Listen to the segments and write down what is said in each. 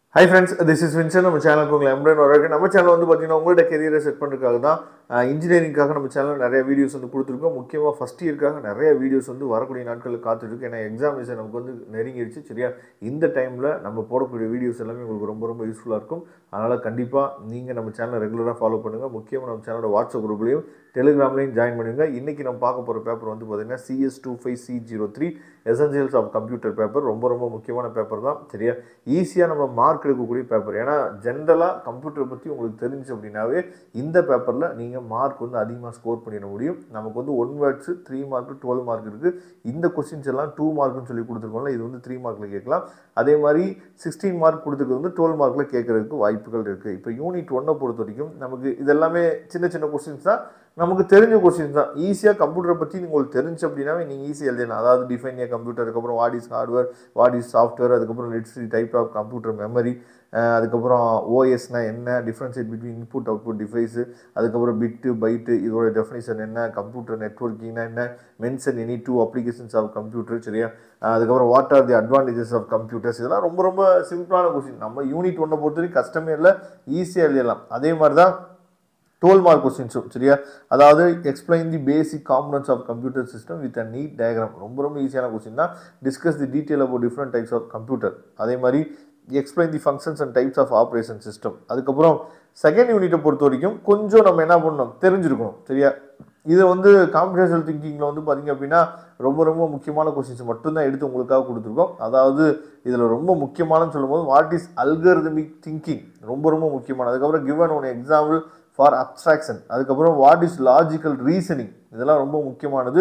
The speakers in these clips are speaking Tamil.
high friends this is Vinson நம்ம சேனலுக்கு உங்களை எம்ப்ராய்ட் வரக்கு நம்ம சேனல் வந்து பார்த்தீங்கன்னா உங்களோட கெரியரை செட் பண்ணுறதுக்காக தான் இன்ஜினியரிங்காக நம்ம சேனலில் நிறைய வீடியோஸ் வந்து கொடுத்துருக்கோம் முக்கியமாக ஃபஸ்ட் இயர்க்காக நிறைய வீடியோஸ் வந்து வரக்கூடிய நாட்களில் காத்துட்ருக்கு ஏன்னா எக்ஸாமினேஷன் நமக்கு வந்து நெருங்கிடுச்சு சரியா இந்த டைமில் நம்ம போடக்கூடிய வீடியோஸ் எல்லாமே உங்களுக்கு ரொம்ப ரொம்ப யூஸ்ஃபுல்லாக இருக்கும் அதனால் கண்டிப்பாக நீங்கள் நம்ம சேனலை ரெகுலராக ஃபாலோ பண்ணுங்கள் முக்கியமாக நம்ம சேனலோட வாட்ஸ்அப் குரூப்லையும் டெலிகிராம்லையும் ஜாயின் பண்ணுங்க இன்றைக்கி நம்ம பார்க்க போகிற பேப்பர் வந்து பார்த்தீங்கன்னா CS two five C zero three essentials of computer paper ரொம்ப ரொம்ப முக்கியமான பேப்பர் தான் சரியா ஈஸியாக நம்ம மார்க் எடுக்கக்கூடிய பேப்பர் ஏன்னா ஜென்ரலாக கம்ப்யூட்டரை பற்றி உங்களுக்கு தெரிஞ்சு அப்படின்னாவே இந்த பேப்பரில் நீங்கள் மார்க் வந்து அதிகமாக ஸ்கோர் பண்ணிட முடியும் நமக்கு வந்து one words three mark twelve mark இருக்குது இந்த கொஸ்டின்ஸ் எல்லாம் டூ மார்க்னு சொல்லி கொடுத்துருக்கோம்ல இது வந்து த்ரீ மார்க்கில் கேட்கலாம் அதே மாதிரி சிக்ஸ்டீன் மார்க் கொடுத்துருக்கு வந்து டுவெல் மார்க்கில் கேட்கறதுக்கு வாய்ப்புகள் இருக்குது இப்போ யூனிட் ஒன்னை பொறுத்த வரைக்கும் நமக்கு இதெல்லாமே சின்ன சின்ன கொஸ்டின்ஸ் தான் நமக்கு தெரிஞ்ச கொஸ்டின்ஸ் தான் ஈஸியாக கம்ப்யூட்டரை பற்றி உங்களுக்கு தெரிஞ்சு அப்படின்னாவே நீங்கள் ஈஸியாக எழுதலாம் அதாவது டிஃபைன் ஏ கம்ப்யூட்டர் அதுக்கப்புறம் what is hardware what is software அதுக்கப்புறம் lists type of computer memory அதுக்கப்புறம் ஓஎஸ்னா என்ன differentiate between input output device அதுக்கப்புறம் பிட்டு பைட்டு இதோட டெஃபினேஷன் என்ன கம்ப்யூட்டர் நெட்ஒர்க்கிங்னா என்ன mention any two applications of computer சரியா அதுக்கப்புறம் what are the advantages of computers இதெல்லாம் ரொம்ப ரொம்ப சிம்பிளான கொஸ்டின் நம்ம யூனிட் ஒன்றை பொறுத்த வரைக்கும் கஷ்டமே இல்லை ஈஸியாக எழுதலாம் அதே மாதிரி தான் டுவெல் மார்க் கொஸ்டின்ஸும் சரியா அதாவது explain the basic components of computer system with a neat diagram ரொம்ப ரொம்ப ஈஸியான கொஸ்டின் தான் discuss the detail about different types of computer அதே மாதிரி explain the functions and types of operation system அதுக்கப்புறம் செகண்ட் யூனிட்டை பொறுத்த வரைக்கும் கொஞ்சம் நம்ம என்ன பண்ணணும் தெரிஞ்சிருக்கணும் சரியா இது வந்து காம்படேஷனல் திங்கிங்கில் வந்து பார்த்திங்க அப்படின்னா ரொம்ப ரொம்ப முக்கியமான கொஸ்டின்ஸ் மட்டும்தான் எடுத்து உங்களுக்காக கொடுத்துருக்கோம் அதாவது இதில் ரொம்ப முக்கியமானு சொல்லும்போது வாட் இஸ் அல்கரிதமிக் திங்கிங் ரொம்ப ரொம்ப முக்கியமான அதுக்கப்புறம் given one example for abstraction அதுக்கப்புறம் வாட் இஸ் லாஜிக்கல் ரீசனிங் இதெல்லாம் ரொம்ப முக்கியமானது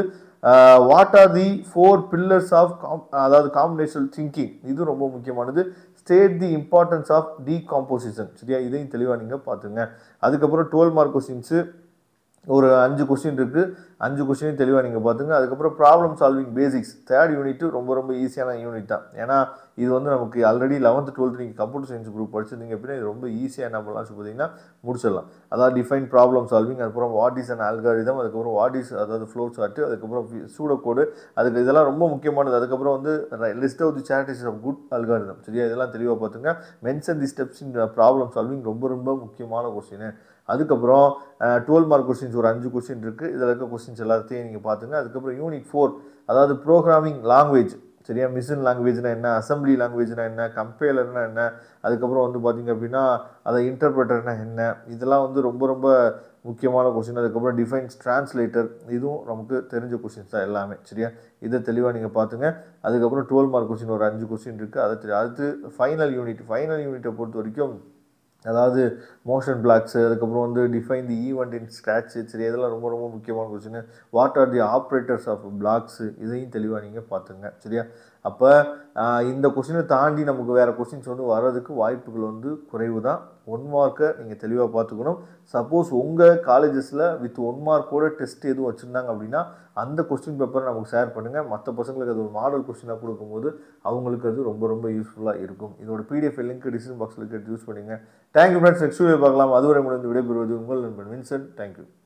what are the four pillars of com அதாவது காம்பினேஷனல் திங்கிங் இது ரொம்ப முக்கியமானது state the importance of decomposition சரியா இதையும் தெளிவாக நீங்கள் பார்த்துங்க அதுக்கப்புறம் டுவெல் மார்க் கொஸ்டின்ஸு ஒரு அஞ்சு கொஸ்டின் இருக்குது அஞ்சு கொஸ்டினையும் தெளிவாக நீங்கள் பார்த்துங்க அதுக்கப்புறம் problem solving basics third unit ரொம்ப ரொம்ப ஈஸியான யூனிட் தான் ஏன்னா இது வந்து நமக்கு ஆல்ரெடி லெவன்த்து டுவெல்த்து நீங்கள் கம்ப்யூட்டர் சயின்ஸ் குரூப் படிச்சிருந்தீங்க அப்படின்னா இது ரொம்ப ஈஸியாக என்ன பண்ணலாம் பார்த்தீங்கன்னா முடிச்சிடலாம் அதாவது டிஃபைன் ப்ராப்ளம் சால்விங் அதுக்கப்புறம் வாட் இஸ் அன் ஆல்காரிதம் அதுக்கப்புறம் வாட் இஸ் அதாவது ஃப்ளோ சார்ட்டு அதுக்கப்புறம் சூட கோடு அதுக்கு இதெல்லாம் ரொம்ப முக்கியமானது அதுக்கப்புறம் வந்து list of the charities of good algorithm சரியா இதெல்லாம் தெளிவாக பார்த்துங்க mention the steps in problem solving ரொம்ப ரொம்ப முக்கியமான கொஸ்டின் அதுக்கப்புறம் டுவெல் மார்க் கொஸ்டின்ஸ் ஒரு அஞ்சு கொஸ்டின் இருக்குது இதில் இருக்க கொஸ்டின்ஸ் எல்லாத்தையும் நீங்கள் பார்த்துங்க அதுக்கப்புறம் யூனிட் ஃபோர் அதாவது ப்ரோக்ராமிங் லாங்குவேஜ் சரியா மிஷின் லாங்குவேஜ்னா என்ன அசம்பிளி லாங்குவேஜ்னா என்ன கம்பேலர்னா என்ன அதுக்கப்புறம் வந்து பார்த்திங்க அப்படின்னா அதை இன்டர்பிரட்டர்னா என்ன இதெல்லாம் வந்து ரொம்ப ரொம்ப முக்கியமான கொஸ்டின் அதுக்கப்புறம் டிஃபைன்ஸ் டிரான்ஸ்லேட்டர் இதுவும் நமக்கு தெரிஞ்ச கொஸ்டின்ஸ் தான் எல்லாமே சரியா இதை தெளிவாக நீங்கள் பார்த்துங்க அதுக்கப்புறம் டுவெல் மார்க் கொஸ்டின் ஒரு அஞ்சு கொஸ்டின் இருக்குது அதை தெரியும் அடுத்து ஃபைனல் யூனிட் ஃபைனல் யூனிட்டை பொறுத்த வரைக்கும் அதாவது மோஷன் பிளாக்ஸு அதுக்கப்புறம் வந்து define the event in Scratch சரி இதெல்லாம் ரொம்ப ரொம்ப முக்கியமான question what are the operators of blocks இதையும் தெளிவாக நீங்கள் பார்த்துங்க சரியா அப்போ இந்த கொஸ்டினை தாண்டி நமக்கு வேறு கொஸ்டின்ஸ் வந்து வர்றதுக்கு வாய்ப்புகள் வந்து குறைவு தான் ஒன் மார்க்கை நீங்கள் தெளிவாக பார்த்துக்கணும் சப்போஸ் உங்கள் காலேஜஸில் வித் ஒன் மார்க்கோட டெஸ்ட் எதுவும் வச்சுருந்தாங்க அப்படின்னா அந்த கொஸ்டின் பேப்பரை நமக்கு ஷேர் பண்ணுங்கள் மற்ற பசங்களுக்கு அது ஒரு மாடல் கொஸ்டினாக கொடுக்கும்போது அவங்களுக்கு அது ரொம்ப ரொம்ப யூஸ்ஃபுல்லாக இருக்கும் இதோட பிடிஎஃப் லிங்க் டிஸ்கிரிப்ஷன் பாக்ஸில் கேட்டு யூஸ் பண்ணுங்கள் தேங்க்யூ ஃப்ரெண்ட்ஸ் நெக்ஸ்ட் வீடியோ பார்க்கலாம் அதுவரை முடிந்து விடைபெறுவது உங்கள் நண்பன் வின்சென்ட் தேங்க்யூ